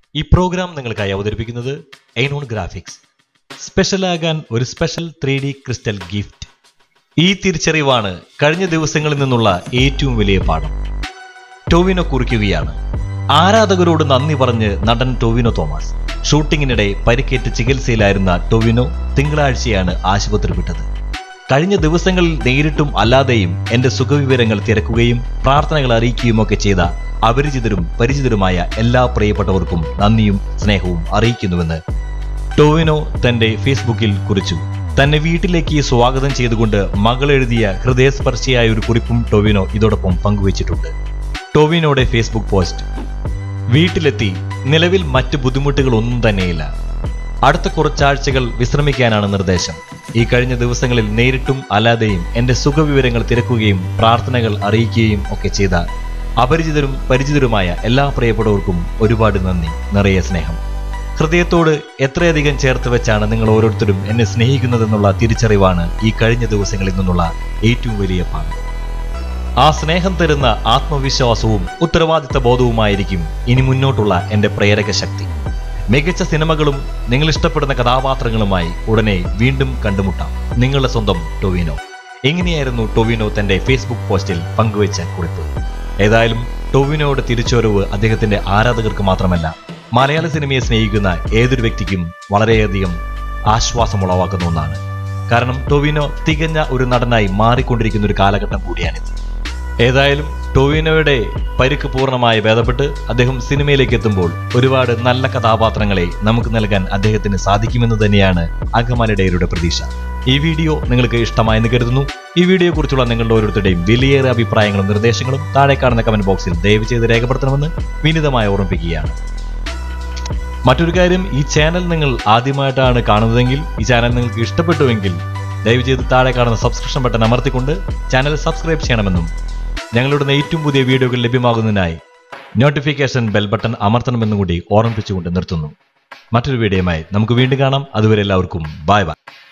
ഈ പ്രോഗ്രാം നിങ്ങൾക്കായി അവതരിപ്പിക്കുന്നത് എയ്നോൺ ഗ്രാഫിക്സ് സ്പെഷ്യലാകാൻ ഒരു special three D crystal gift ഈ തിരിച്ചറിവാണ് കഴിഞ്ഞ ദിവസങ്ങളിൽ നിന്നുള്ള ഏറ്റവും വലിയ പാഠം ടോവിനോ കുറിക്കുകയാണ് ആരാധകരോട് നന്ദി പറഞ്ഞ് നടൻ ടോവിനോ തോമസ് ഷൂട്ടിങ്ങിനിടെ പരിക്കേറ്റ് ചികിത്സയിലായിരുന്ന ടൊവിനോ തിങ്കളാഴ്ചയാണ് ആശുപത്രി വിട്ടത് കഴിഞ്ഞ ദിവസങ്ങളിൽ നേരിട്ടും അല്ലാതെയും എന്റെ സുഖവിവരങ്ങൾ തിരക്കുകയും പ്രാർത്ഥനകൾ അറിയിക്കുകയുമൊക്കെ ചെയ്ത അപരിചിതരും പരിചിതരുമായ എല്ലാ പ്രിയപ്പെട്ടവർക്കും നന്ദിയും സ്നേഹവും അറിയിക്കുന്നുവെന്ന് ടോവിനോ തന്റെ ഫേസ്ബുക്കിൽ കുറിച്ചു തന്നെ വീട്ടിലേക്ക് സ്വാഗതം ചെയ്തുകൊണ്ട് മകൾ എഴുതിയ ഹൃദയസ്പർശിയായ ഒരു കുറിപ്പും ടോവിനോ ഇതോടൊപ്പം പങ്കുവച്ചിട്ടുണ്ട് ടോവിനോയുടെ ഫേസ്ബുക്ക് പോസ്റ്റ് വീട്ടിലെത്തി നിലവിൽ മറ്റ് ബുദ്ധിമുട്ടുകൾ ഒന്നും തന്നെയില്ല അടുത്ത കുറച്ചാഴ്ചകൾ വിശ്രമിക്കാനാണ് നിർദ്ദേശം ഈ കഴിഞ്ഞ ദിവസങ്ങളിൽ നേരിട്ടും അല്ലാതെയും എന്റെ സുഖവിവരങ്ങൾ തിരക്കുകയും പ്രാർത്ഥനകൾ അറിയിക്കുകയും ഒക്കെ ചെയ്ത അപരിചിതരും പരിചിതരുമായ എല്ലാ പ്രിയപ്പെട്ടവർക്കും ഒരുപാട് നന്ദി നിറയെ സ്നേഹം ഹൃദയത്തോട് എത്രയധികം ചേർത്ത് വെച്ചാണ് നിങ്ങൾ ഓരോരുത്തരും എന്നെ സ്നേഹിക്കുന്നതെന്നുള്ള തിരിച്ചറിവാണ് ഈ കഴിഞ്ഞ ദിവസങ്ങളിൽ നിന്നുള്ള ഏറ്റവും വലിയ പാഠം ആ സ്നേഹം തരുന്ന ആത്മവിശ്വാസവും ഉത്തരവാദിത്ത ബോധവുമായിരിക്കും ഇനി മുന്നോട്ടുള്ള എന്റെ പ്രേരക ശക്തി മികച്ച സിനിമകളും നിങ്ങൾ ഇഷ്ടപ്പെടുന്ന കഥാപാത്രങ്ങളുമായി ഉടനെ വീണ്ടും കണ്ടുമുട്ടാം നിങ്ങളുടെ സ്വന്തം ടൊവിനോ എങ്ങനെയായിരുന്നു ടൊവിനോ തന്റെ ഫേസ്ബുക്ക് പോസ്റ്റിൽ പങ്കുവച്ച കുറിപ്പ് ഏതായാലും ടൊവിനോയുടെ തിരിച്ചുവരവ് അദ്ദേഹത്തിന്റെ ആരാധകർക്ക് മാത്രമല്ല മലയാള സിനിമയെ സ്നേഹിക്കുന്ന ഏതൊരു വ്യക്തിക്കും വളരെയധികം ആശ്വാസമുളവാക്കുന്ന ഒന്നാണ് കാരണം ടൊവിനോ തികഞ്ഞ ഒരു നടനായി മാറിക്കൊണ്ടിരിക്കുന്ന ഒരു കാലഘട്ടം കൂടിയാണിത് ഏതായാലും ടൊവിനോയുടെ പരിക്ക് പൂർണ്ണമായി ഭേദപ്പെട്ട് അദ്ദേഹം സിനിമയിലേക്ക് എത്തുമ്പോൾ ഒരുപാട് നല്ല കഥാപാത്രങ്ങളെ നമുക്ക് നൽകാൻ അദ്ദേഹത്തിന് സാധിക്കുമെന്ന് തന്നെയാണ് അങ്കമാലിഡയരുടെ പ്രതീക്ഷ ഈ വീഡിയോ നിങ്ങൾക്ക് ഇഷ്ടമായെന്ന് കരുതുന്നു ഈ വീഡിയോ കുറിച്ചുള്ള നിങ്ങളുടെ ഓരോരുത്തരുടെയും വിലയേറെ അഭിപ്രായങ്ങളും നിർദ്ദേശങ്ങളും താഴെ കാണുന്ന കമന്റ് ബോക്സിൽ ദയവ് ചെയ്ത് രേഖപ്പെടുത്തണമെന്ന് വിനിതമായി ഓർമ്മിപ്പിക്കുകയാണ് മറ്റൊരു കാര്യം ഈ ചാനൽ നിങ്ങൾ ആദ്യമായിട്ടാണ് കാണുന്നതെങ്കിൽ ഈ ചാനൽ നിങ്ങൾക്ക് ഇഷ്ടപ്പെട്ടുവെങ്കിൽ ദയവ് ചെയ്ത് താഴെ കാണുന്ന സബ്സ്ക്രിപ്ഷൻ ബട്ടൺ അമർത്തിക്കൊണ്ട് ചാനൽ സബ്സ്ക്രൈബ് ചെയ്യണമെന്നും ഞങ്ങളുടെ ഏറ്റവും പുതിയ വീഡിയോകൾ ലഭ്യമാകുന്നതിനായി നോട്ടിഫിക്കേഷൻ ബെൽ ബട്ടൺ അമർത്തണമെന്നും കൂടി ഓർമ്മിപ്പിച്ചുകൊണ്ട് നിർത്തുന്നു മറ്റൊരു വീഡിയോയുമായി നമുക്ക് വീണ്ടും കാണാം അതുവരെ എല്ലാവർക്കും ബൈ ബൈ